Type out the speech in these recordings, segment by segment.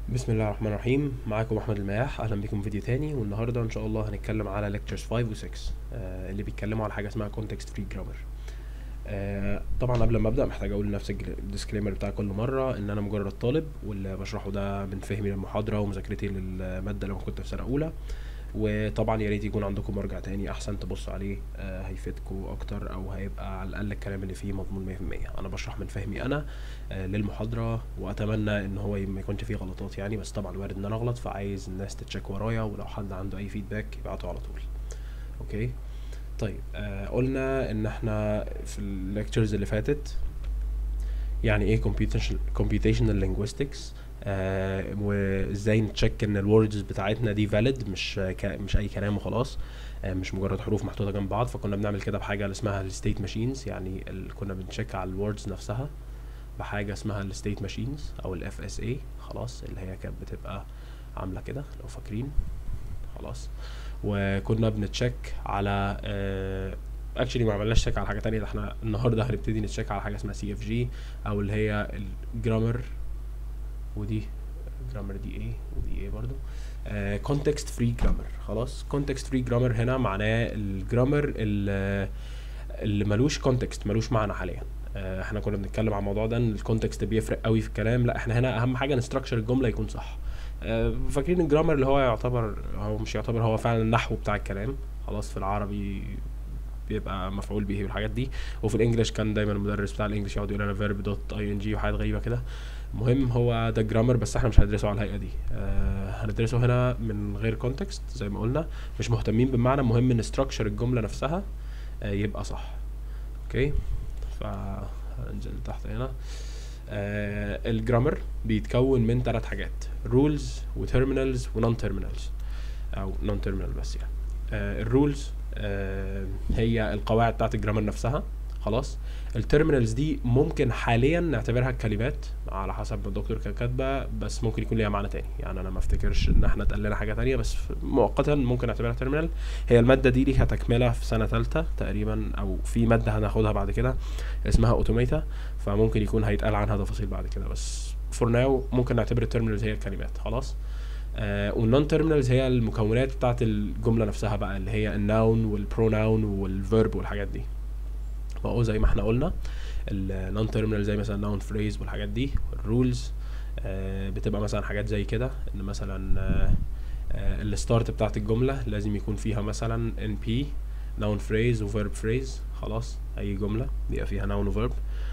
بسم الله الرحمن الرحيم معاكم احمد المياح اهلا بكم في فيديو تاني والنهارده ان شاء الله هنتكلم على lectures 5 و 6 آه اللي بيتكلموا على حاجه اسمها context free grammar آه طبعا قبل ما ابدا محتاج اقول نفس الديسكليمر بتاع كل مره ان انا مجرد طالب واللي بشرحه ده من فهمي للمحاضره ومذاكرتي للماده لما كنت في سنه اولى وطبعا يا ريت يكون عندكم مرجع تاني احسن تبصوا عليه آه هيفيدكم اكتر او هيبقى على الاقل الكلام اللي فيه مضمون 100% انا بشرح من فهمي انا آه للمحاضره واتمنى ان هو ما يكونش فيه غلطات يعني بس طبعا وارد ان انا اغلط فعايز الناس تتشيك ورايا ولو حد عنده اي فيدباك يبعته على طول اوكي طيب آه قلنا ان احنا في الليكتشرز اللي فاتت يعني ايه computational computational linguistics آه وازاي نتشيك ان الوردز بتاعتنا دي valid مش ك... مش اي كلام وخلاص آه مش مجرد حروف محطوطه جنب بعض فكنا بنعمل كده بحاجه اللي اسمها الستيت ماشينز يعني ال... كنا بنتشيك على الوردز نفسها بحاجه اسمها الستيت ماشينز او الاف اس اي خلاص اللي هي كانت بتبقى عامله كده لو فاكرين خلاص وكنا بنتشيك على اكشلي ما عملناش تشيك على حاجه تانية ده احنا النهارده هنبتدي نتشيك على حاجه اسمها سي اف جي او اللي هي الجرامر ودي جرامر دي ايه ودي ايه برضو كونتكست فري جرامر خلاص كونتكست فري جرامر هنا معناه الجرامر اللي, اللي ملوش كونتكست ملوش معنى حاليا آه احنا كنا بنتكلم عن الموضوع ده ان الكونتكست بيفرق قوي في الكلام لا احنا هنا اهم حاجه نستراكشر الجمله يكون صح آه فاكرين الجرامر اللي هو يعتبر هو مش يعتبر هو فعلا النحو بتاع الكلام خلاص في العربي بيبقى مفعول به والحاجات دي وفي الانجليش كان دايما المدرس بتاع الانجليش يقعد يقول انا فيرب دوت اي ان جي وحاجات غريبه كده المهم هو ده جرامر بس احنا مش هندرسه على الهيئه دي آه هندرسه هنا من غير كونتكست زي ما قلنا مش مهتمين بالمعنى مهم ان ستراكشر الجمله نفسها آه يبقى صح اوكي فهننزل تحت هنا آه الجرامر بيتكون من ثلاث حاجات رولز وتيرمينالز ونون تيرمينالز او نون تيرمينال بس يعني آه الرولز آه هي القواعد بتاعت الجرامر نفسها خلاص التيرمينالز دي ممكن حاليا نعتبرها كلمات على حسب ما الدكتور كان كاتبه بس ممكن يكون ليها معنى تاني يعني انا ما افتكرش ان احنا اتقال لنا حاجه تانية بس مؤقتا ممكن نعتبرها تيرمينال هي الماده دي ليها تكمله في سنه ثالثه تقريبا او في ماده هناخدها بعد كده اسمها اوتوميتا فممكن يكون هيتقال عنها تفاصيل بعد كده بس فور ناو ممكن نعتبر التيرمينالز هي الكلمات خلاص آه والنون تيرمينالز هي المكونات بتاعت الجمله نفسها بقى اللي هي الناون والبروناون والفيرب والحاجات دي فهو زي ما احنا قلنا النون تيرمينال زي مثلا نون فريز والحاجات دي الرولز آه بتبقى مثلا حاجات زي كده ان مثلا آه آه الستارت بتاعت الجمله لازم يكون فيها مثلا ان بي نون فريز وفيرب فريز خلاص اي جمله بيبقى فيها نون وفيرب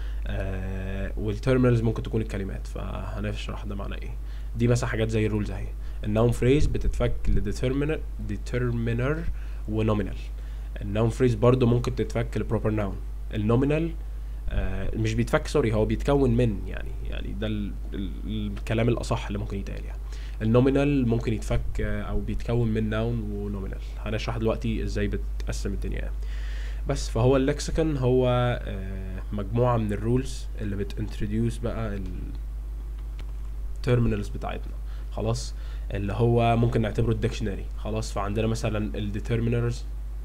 آه والتيرمينالز ممكن تكون الكلمات فهنشرح ده معناه ايه دي مثلا حاجات زي الرولز اهي النون فريز بتتفك لديترمينر ديترمينر ونومينال النون فريز برضو ممكن تتفك لبروبر نون النومينال آه مش بيتفك سوري هو بيتكون من يعني يعني ده ال ال الكلام الاصح اللي ممكن يتقال يعني النومينال ممكن يتفك آه او بيتكون من ناون ونومينال هنشرح دلوقتي ازاي بتقسم الدنيا يعني. بس فهو اللكسيكون هو آه مجموعه من الرولز اللي بتintroduce بقى التيرمينالز بتاعتنا خلاص اللي هو ممكن نعتبره الديكشنري خلاص فعندنا مثلا الديترمينرز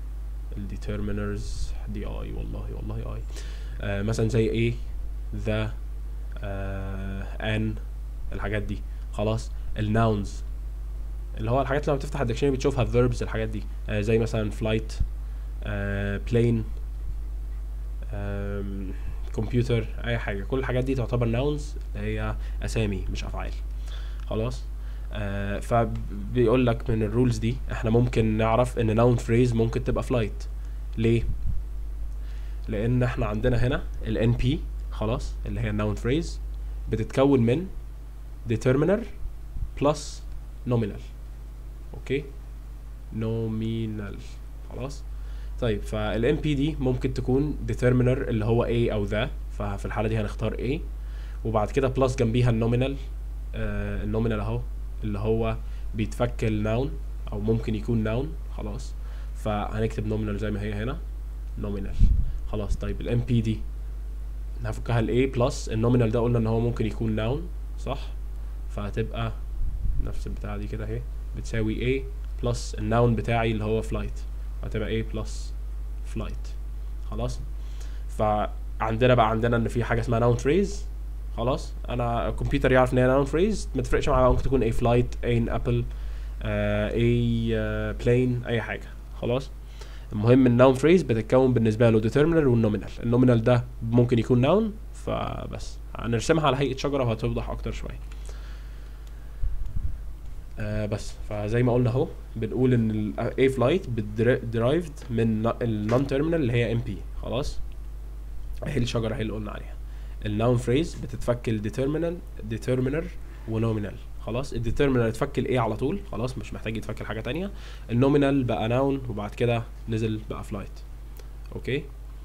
الديترمينرز دي اي والله والله اي آه مثلا زي ايه ذا ان الحاجات دي خلاص الناونز اللي هو الحاجات لما بتفتح الديكشنري بتشوفها verbs الحاجات دي آه زي مثلا فلايت آه plane كمبيوتر اي حاجه كل الحاجات دي تعتبر ناونز اللي هي اسامي مش افعال خلاص آه فبيقول لك من الرولز دي احنا ممكن نعرف ان ناون فريز ممكن تبقى فلايت ليه لان احنا عندنا هنا ال NP خلاص اللي هي الناون فريز بتتكون من determiner plus nominal اوكي nominal خلاص طيب فال NP دي ممكن تكون determiner اللي هو A او ذا ففي الحالة دي هنختار A وبعد كده plus جنبيها النومينال آه النومينال اهو اللي هو بيتفك الناون او ممكن يكون ناون خلاص فهنكتب نومينال زي ما هي هنا نومينال خلاص طيب الام بي دي هفكها الاي بلس النومينال ده قلنا ان هو ممكن يكون ناون صح فهتبقى نفس البتاعه دي كده اهي بتساوي a بلس الناون بتاعي اللي هو فلايت هتبقى a بلس فلايت خلاص فعندنا بقى عندنا ان في حاجه اسمها ناون فريز خلاص انا الكمبيوتر يعرف ان هي ناون فريز ما تفرقش معايا ممكن تكون اي فلايت اي ابل اي بلين اي حاجه خلاص المهم الناون فريز بتتكون بالنسبه له ديترمينر والنومينال النومينال ده ممكن يكون ناون فبس هنرسمها على هيئه شجره وهتوضح اكتر شويه آه بس فزي ما قلنا اهو بنقول ان ال A flight derived من النون تيرمينال اللي هي ام بي خلاص اهي الشجره اهي اللي قلنا عليها النون فريز بتتفك الديترمينال ديترمينر ونومينال خلاص الديترمينال اتفك الايه على طول خلاص مش محتاج يتفك لحاجه تانية النومينال بقى ناون وبعد كده نزل بقى فلايت اوكي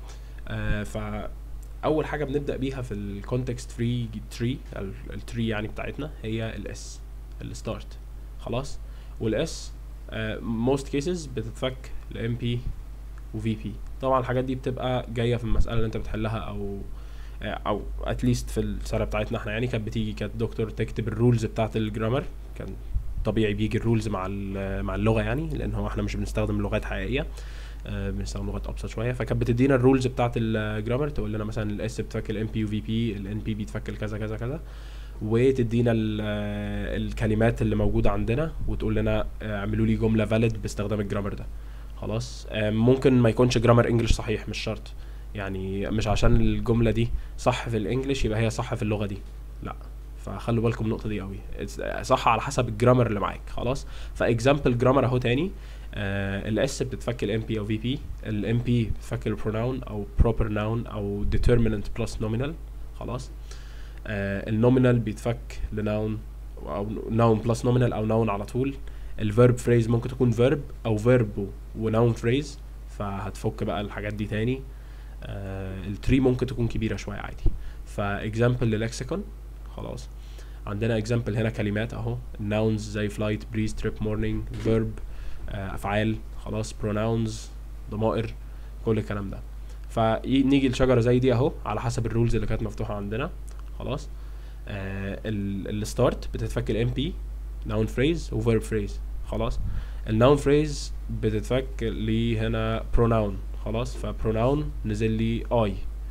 آه ف اول حاجه بنبدا بيها في الكونتكست فري تري التري يعني بتاعتنا هي الاس الستارت خلاص والاس موست كيسز بتتفك لام بي وفي بي طبعا الحاجات دي بتبقى جايه في المساله اللي انت بتحلها او او اتليست في السنه بتاعتنا احنا يعني كانت بتيجي كانت دكتور تكتب الرولز بتاعت الجرامر كان طبيعي بيجي الرولز مع مع اللغه يعني لان هو احنا مش بنستخدم لغات حقيقيه آه بنستخدم لغات ابسط شويه فكانت بتدينا الرولز بتاعت الجرامر تقول لنا مثلا الاس بتفك الام بي وفي بي الان بي بيتفك كذا كذا كذا وتدينا الكلمات اللي موجوده عندنا وتقول لنا اعملوا لي جمله فاليد باستخدام الجرامر ده خلاص ممكن ما يكونش جرامر انجلش صحيح مش شرط يعني مش عشان الجمله دي صح في الانجليش يبقى هي صح في اللغه دي لا فخلوا بالكم من النقطه دي قوي صح على حسب الجرامر اللي معاك خلاص فاكزامبل جرامر اهو تاني آه الاس بتتفك الام بي او في بي الام بي بتفك البروناون او بروبر ناون او ديترميننت بلس نومينال خلاص آه النومينال بيتفك لناون او ناون بلس نومينال او ناون على طول الفيرب فريز ممكن تكون فيرب او فيرب وناون فريز فهتفك بقى الحاجات دي تاني آه التري ممكن تكون كبيره شويه عادي فاكزامبل للكسيكون خلاص عندنا اكزامبل هنا كلمات اهو nouns زي فلايت بريز تريب مورنينج فيرب افعال خلاص pronouns ضمائر كل الكلام ده فنيجي لشجره زي دي اهو على حسب الرولز اللي كانت مفتوحه عندنا خلاص آه الستارت بتتفك الام بي noun phrase وverb phrase خلاص الناون فريز بتتفك لي هنا pronoun خلاص فبروناون نزل لي اي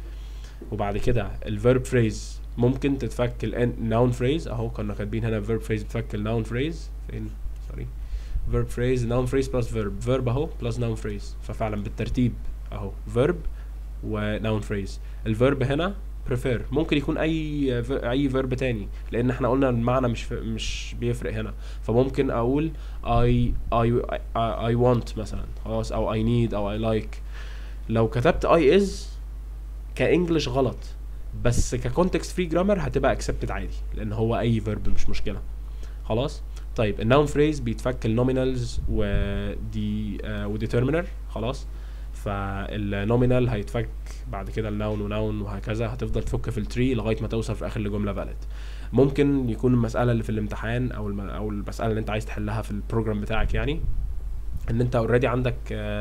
وبعد كده الفيرب فريز ممكن تتفك الناون فريز اهو كنا كاتبين هنا فيرب فريز بتفك الناون فريز فين سوري فيرب فريز ناون فريز بلس فيرب فيرب اهو بلس ناون فريز ففعلا بالترتيب اهو فيرب وناون فريز الفيرب هنا prefer ممكن يكون اي اي فيرب تاني لان احنا قلنا المعنى مش مش بيفرق هنا فممكن اقول I I I want مثلا خلاص او I need او I like لو كتبت I is كانجلش غلط بس ككونتكست فري جرامر هتبقى اكسبتد عادي لان هو اي فيرب مش مشكله خلاص طيب النون فريز بيتفك النومينالز ودي آه وديترمينر خلاص فالنومينال هيتفك بعد كده الناون وناون وهكذا هتفضل تفك في التري لغايه ما توصل في الاخر لجمله فاليد ممكن يكون المساله اللي في الامتحان او الم... او المساله اللي انت عايز تحلها في البروجرام بتاعك يعني ان انت اوريدي عندك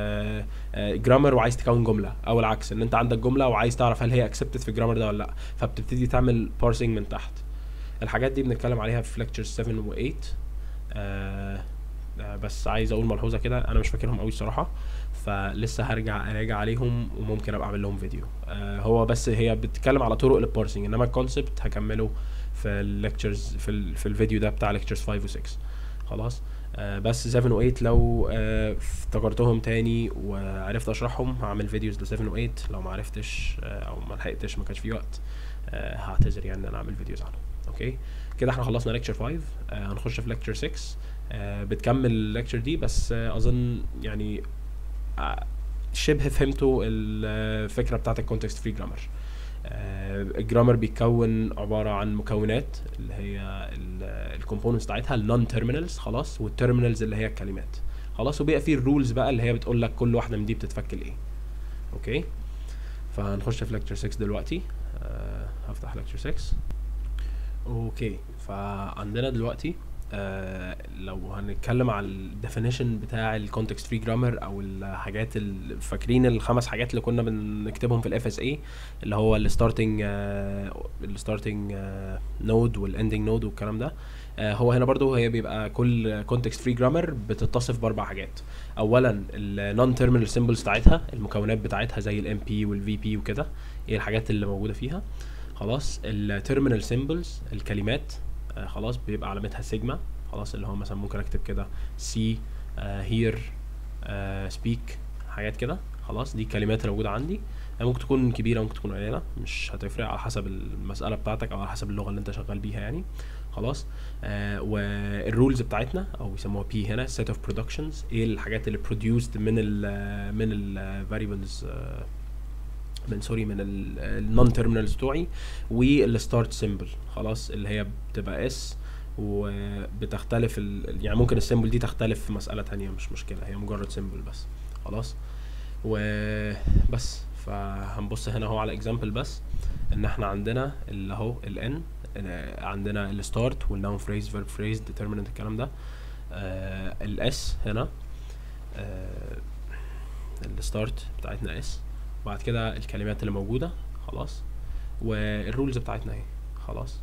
جرامر وعايز تكون جمله او العكس ان انت عندك جمله وعايز تعرف هل هي اكسبتد في الجرامر ده ولا لا فبتبتدي تعمل بارسنج من تحت الحاجات دي بنتكلم عليها في ليكتشر 7 و 8 آه بس عايز اقول ملحوظه كده انا مش فاكرهم قوي الصراحه فلسه هرجع اراجع عليهم وممكن ابقى اعمل لهم فيديو آه هو بس هي بتتكلم على طرق البارسنج انما الكونسبت هكمله في الليكتشرز في, ال في الفيديو ده بتاع ليكتشرز 5 و 6 خلاص آه بس 7 و 8 لو آه افتكرتهم تاني وعرفت اشرحهم هعمل فيديوز ل 7 و 8 لو ما عرفتش آه او ما لحقتش ما كانش في وقت آه هعتذر يعني ان انا اعمل فيديوز عنهم اوكي كده احنا خلصنا ليكتشر 5 آه هنخش في ليكتشر 6 آه بتكمل الليكتشر دي بس آه اظن يعني آه شبه فهمتوا الفكره بتاعت الكونتكست فري جرامر الجرامر بيتكون عباره عن مكونات اللي هي الكومبوننتس بتاعتها النون تيرمينالز خلاص والتيرمينالز اللي هي الكلمات خلاص وبيبقى فيه الرولز بقى اللي هي بتقول لك كل واحده من دي بتتفك لايه اوكي فهنخش في ليكتشر 6 دلوقتي أه هفتح ليكتشر 6 اوكي فعندنا دلوقتي آه لو هنتكلم على الديفينيشن بتاع الكونتكست فري جرامر او الحاجات اللي فاكرين الخمس حاجات اللي كنا بنكتبهم في الاف اس اي اللي هو الستارتنج الستارتنج نود والاندنج نود والكلام ده آه هو هنا برضو هي بيبقى كل كونتكست فري جرامر بتتصف باربع حاجات اولا النون تيرمينال سيمبلز بتاعتها المكونات بتاعتها زي الام بي والفي بي وكده ايه الحاجات اللي موجوده فيها خلاص التيرمينال سيمبلز الكلمات آه خلاص بيبقى علامتها سيجما خلاص اللي هو مثلا ممكن اكتب كده سي هير سبيك حاجات كده خلاص دي الكلمات اللي موجوده عندي يعني ممكن تكون كبيره ممكن تكون قليله مش هتفرق على حسب المساله بتاعتك او على حسب اللغه اللي انت شغال بيها يعني خلاص آه والرولز بتاعتنا او بيسموها بي هنا set of productions ايه الحاجات اللي produced من ال من ال variables آه من سوري من النون تيرمينالز بتوعي والستارت سيمبل خلاص اللي هي بتبقى اس وبتختلف ال... يعني ممكن السيمبل دي تختلف في مسألة تانية مش مشكلة هي مجرد سيمبل بس خلاص وبس فهنبص هنا اهو على اكزامبل بس ان احنا عندنا اللي اهو الان عندنا الستارت والنون فريز فيرب فريز ديترميننت الكلام ده آه الاس هنا آه الستارت بتاعتنا اس وبعد كده الكلمات اللي موجوده خلاص والرولز بتاعتنا اهي خلاص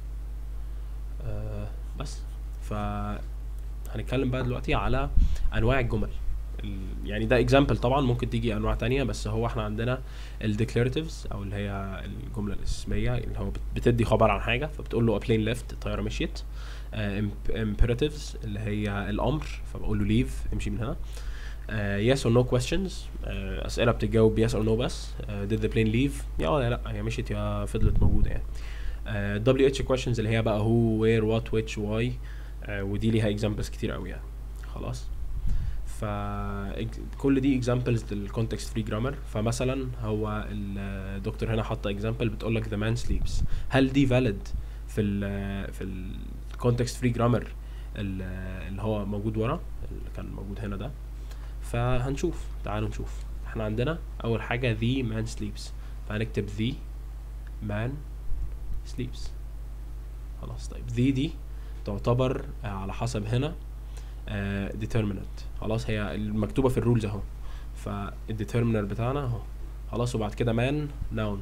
آه بس ف هنتكلم بقى دلوقتي على انواع الجمل يعني ده اكزامبل طبعا ممكن تيجي انواع تانية بس هو احنا عندنا الديكلاراتيفز او اللي هي الجمله الاسميه اللي هو بتدي خبر عن حاجه فبتقول له بلين ليفت الطياره مشيت امبيراتيفز اللي هي الامر فبقول له ليف امشي من هنا uh, yes or no questions uh, اسئله بتجاوب yes or no بس uh, did the plane leave يا ولا لا هي مشيت يا فضلت موجوده يعني uh, WH questions اللي هي بقى who where what which why uh, ودي ليها examples كتير قوي يعني خلاص ف كل دي examples للcontext free grammar فمثلا هو الدكتور هنا حاطه example بتقول لك the man sleeps هل دي valid في ال في ال context free grammar اللي هو موجود ورا اللي كان موجود هنا ده فهنشوف تعالوا نشوف احنا عندنا اول حاجه the man sleeps فهنكتب the man sleeps خلاص طيب the دي تعتبر على حسب هنا uh, determinant خلاص هي المكتوبه في الرولز اهو فالديترمينر بتاعنا اهو خلاص وبعد كده man noun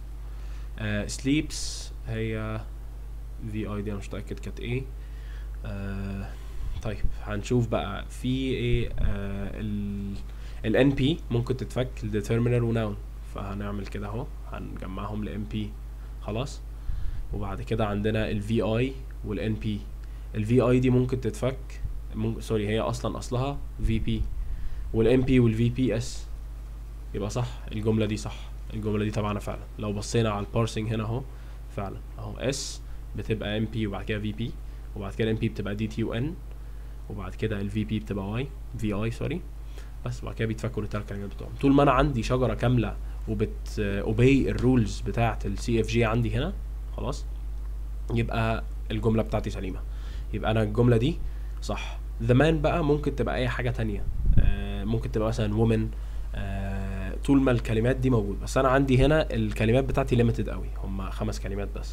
uh, sleeps هي في اي دي انا مش متاكد كانت ايه uh, طيب هنشوف بقى في ايه آه ال ان بي ممكن تتفك لديترمينر وناون فهنعمل كده اهو هنجمعهم لان بي خلاص وبعد كده عندنا الفي اي والان بي الفي اي دي ممكن تتفك ممكن سوري هي اصلا اصلها في بي والان بي والفي بي اس يبقى صح الجمله دي صح الجمله دي تبعنا فعلا لو بصينا على البارسنج هنا اهو فعلا اهو اس بتبقى ام بي وبعد كده في بي وبعد كده ام بي بتبقى دي تي وان وبعد كده الفي بي بتبقى واي في اي سوري بس وبعد كده بيتفكوا الثلاث كلمات بتوعهم طول ما انا عندي شجره كامله وبت اوبي الرولز بتاعه السي اف جي عندي هنا خلاص يبقى الجمله بتاعتي سليمه يبقى انا الجمله دي صح ذا مان بقى ممكن تبقى اي حاجه تانية آه ممكن تبقى مثلا وومن آه طول ما الكلمات دي موجوده بس انا عندي هنا الكلمات بتاعتي ليميتد قوي هم خمس كلمات بس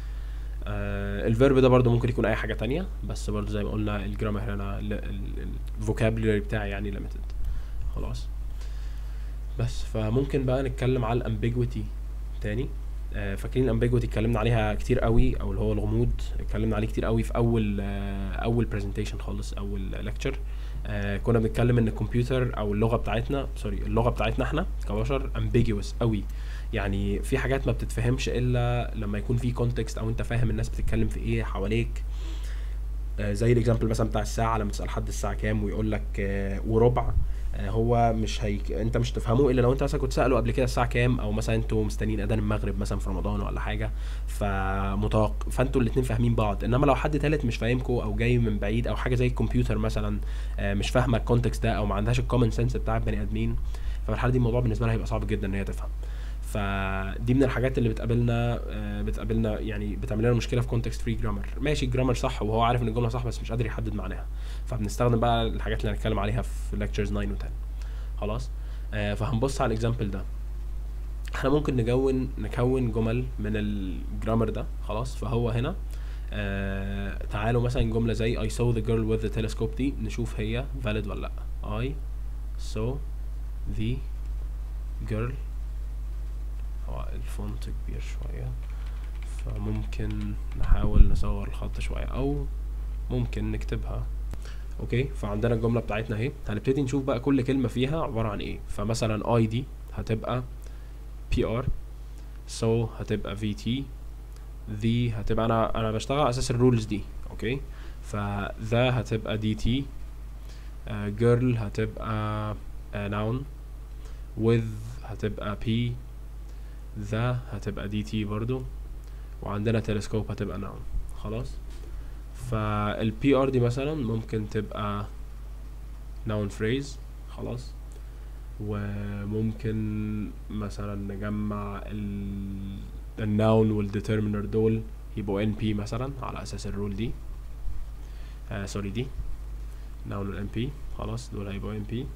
آه الفيرب ده برضو ممكن يكون اي حاجه تانية بس برضو زي ما قلنا الجرامر هنا الفوكابلري بتاعي يعني ليميتد خلاص بس فممكن بقى نتكلم على الامبيجوتي تاني آه فاكرين الامبيجوتي اتكلمنا عليها كتير قوي او اللي هو الغموض اتكلمنا عليه كتير قوي في اول آه اول برزنتيشن خالص اول ليكتشر آه كنا بنتكلم ان الكمبيوتر او اللغه بتاعتنا سوري اللغه بتاعتنا احنا كبشر امبيجوس قوي يعني في حاجات ما بتتفهمش الا لما يكون في كونتكست او انت فاهم الناس بتتكلم في ايه حواليك آه زي الاكزامبل مثلا بتاع الساعه لما تسال حد الساعه كام ويقول لك آه وربع آه هو مش هيك انت مش تفهمه الا لو انت مثلا كنت ساله قبل كده الساعه كام او مثلا انتوا مستنيين اذان المغرب مثلا في رمضان ولا حاجه فمتوقع فانتوا الاثنين فاهمين بعض انما لو حد ثالث مش فاهمكم او جاي من بعيد او حاجه زي الكمبيوتر مثلا آه مش فاهمه الكونتكست ده او ما عندهاش الكومن سنس بتاع البني ادمين ففي الحاله دي الموضوع بالنسبه لها هيبقى صعب جدا ان هي تفهم فدي من الحاجات اللي بتقابلنا بتقابلنا يعني بتعمل لنا مشكله في كونتكست فري جرامر ماشي الجرامر صح وهو عارف ان الجمله صح بس مش قادر يحدد معناها فبنستخدم بقى الحاجات اللي هنتكلم عليها في ليكتشرز 9 و 10 خلاص آه فهنبص على الاكزامبل ده احنا ممكن نكون نكون جمل من الجرامر ده خلاص فهو هنا آه تعالوا مثلا جمله زي I saw the girl with the telescope دي نشوف هي valid ولا لا I saw the girl هو الفونت كبير شوية فممكن نحاول نصغر الخط شوية أو ممكن نكتبها اوكي فعندنا الجملة بتاعتنا اهي هنبتدي نشوف بقى كل كلمة فيها عبارة عن ايه فمثلا اي دي هتبقى بي ار so هتبقى في تي ذي هتبقى انا انا بشتغل على اساس الرولز دي اوكي فذا هتبقى دي تي جيرل هتبقى ناون with هتبقى بي ذا هتبقى دي تي برضو وعندنا تلسكوب هتبقى ناون خلاص فالبي ار دي مثلا ممكن تبقى noun phrase خلاص وممكن مثلا نجمع ال الناون والديترمينر دول يبقوا ان بي مثلا على اساس الرول دي آه سوري دي ناون والان بي خلاص دول هيبقوا ان بي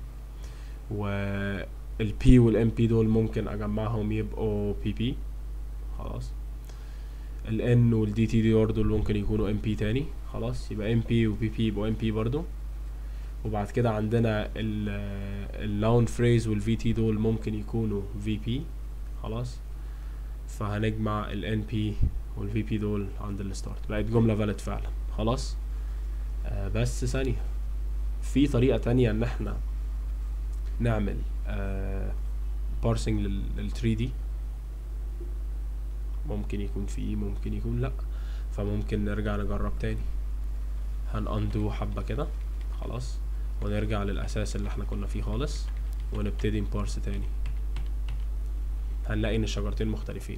والبي والام بي دول ممكن اجمعهم يبقوا بي بي خلاص الان والدي تي دي برضه ممكن يكونوا ام بي تاني خلاص يبقى ام بي وبي بي يبقوا ام بي برضه وبعد كده عندنا الناون فريز والفي تي دول ممكن يكونوا في بي خلاص فهنجمع ال NP وال VP دول عند الستارت بقت جملة valid فعلا خلاص آه بس ثانية في طريقة تانية ان احنا نعمل آه parsing لل لل 3D ممكن يكون في ممكن يكون لا فممكن نرجع نجرب تاني هن undo حبة كده خلاص ونرجع للأساس اللي احنا كنا فيه خالص ونبتدي نبارس تاني هنلاقي ان الشجرتين مختلفين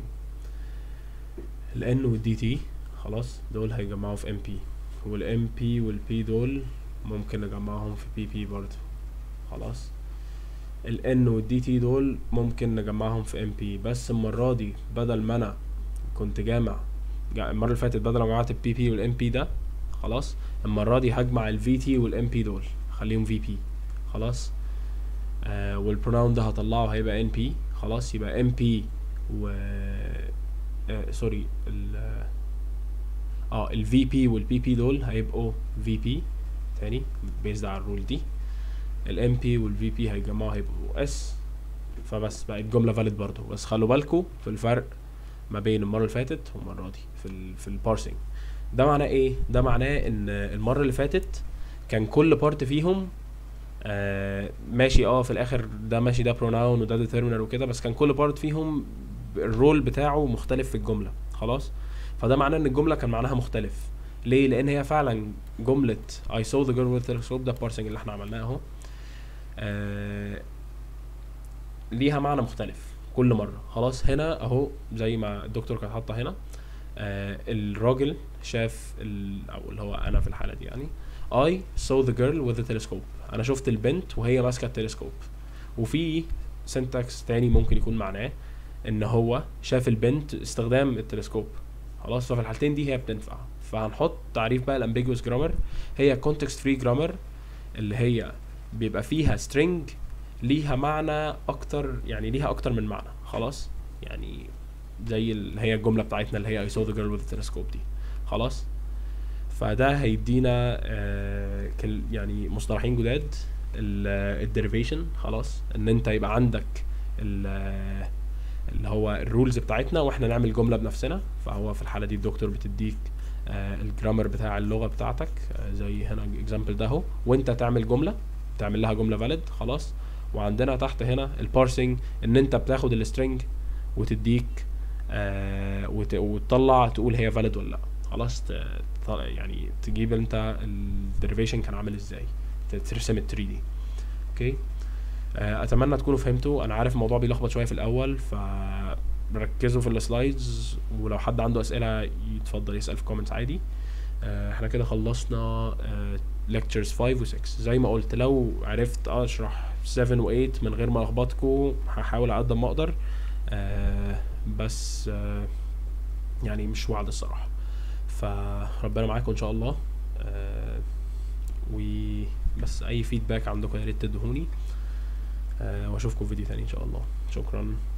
ال N وال DT خلاص دول هيجمعوا في MP وال MP وال P دول ممكن نجمعهم في PP برضه خلاص ال N وال DT دول ممكن نجمعهم في MP بس المرة دي بدل ما انا كنت جامع جا- المرة اللي فاتت بدل ما جمعت ال PP وال MP ده خلاص المرة دي هجمع ال VT وال MP دول خليهم VP خلاص آه والبروناون ده هطلعه هيبقى NP خلاص يبقى MP و آه سوري ال اه ال VP وال PP دول هيبقوا VP تاني بيزد على الرول دي ال MP وال VP هيتجمعوا هيبقوا S فبس بقت جملة valid برضو بس خلوا بالكوا في الفرق ما بين المرة اللي فاتت والمرة دي في ال في البارسنج ده معناه ايه؟ ده معناه ان المرة اللي فاتت كان كل بارت فيهم آه ماشي اه في الاخر ده ماشي ده بروناون وده ديترمينر وكده بس كان كل بارت فيهم الرول بتاعه مختلف في الجمله خلاص فده معناه ان الجمله كان معناها مختلف ليه لان هي فعلا جمله I saw the girl with the telescope ده بارسنج اللي احنا عملناه اهو آه ليها معنى مختلف كل مره خلاص هنا اهو زي ما الدكتور كان حاطه هنا آه الراجل شاف ال- او اللي هو انا في الحاله دي يعني I saw the girl with the telescope انا شفت البنت وهي ماسكه التلسكوب وفي سنتكس تاني ممكن يكون معناه ان هو شاف البنت استخدام التلسكوب خلاص ففي الحالتين دي هي بتنفع فهنحط تعريف بقى الامبيجوس جرامر هي context free grammar اللي هي بيبقى فيها string ليها معنى اكتر يعني ليها اكتر من معنى خلاص يعني زي اللي هي الجمله بتاعتنا اللي هي I saw the girl with the telescope دي خلاص فده هيدينا آه كل- يعني مصطلحين جداد الديريفيشن خلاص ان انت يبقى عندك ال- اللي هو الرولز بتاعتنا واحنا نعمل جمله بنفسنا فهو في الحاله دي الدكتور بتديك آه الجرامر بتاع اللغه بتاعتك آه زي هنا اكزامبل ده اهو وانت تعمل جمله تعمل لها جمله فاليد خلاص وعندنا تحت هنا البارسنج ان انت بتاخد السترنج وتديك آه وت- وتطلع تقول هي فاليد ولا لا خلاص ت- ت- يعني تجيب انت الديريفيشن كان عامل ازاي ت- ترسم ال 3 دي اوكي آه، اتمنى تكونوا فهمتوا انا عارف الموضوع بيلخبط شويه في الاول فركزوا في السلايدز ولو حد عنده اسئله يتفضل يسال في كومنتس عادي آه، احنا كده خلصنا ليكتشرز 5 و 6 زي ما قلت لو عرفت اشرح 7 و 8 من غير ما الخبطكم هحاول على قد ما اقدر آه، بس آه، يعني مش وعد الصراحه فربنا معاكم ان شاء الله آه، وبس اي فيدباك عندكم يا ريت تدهوني آه، واشوفكم في فيديو تاني ان شاء الله شكرا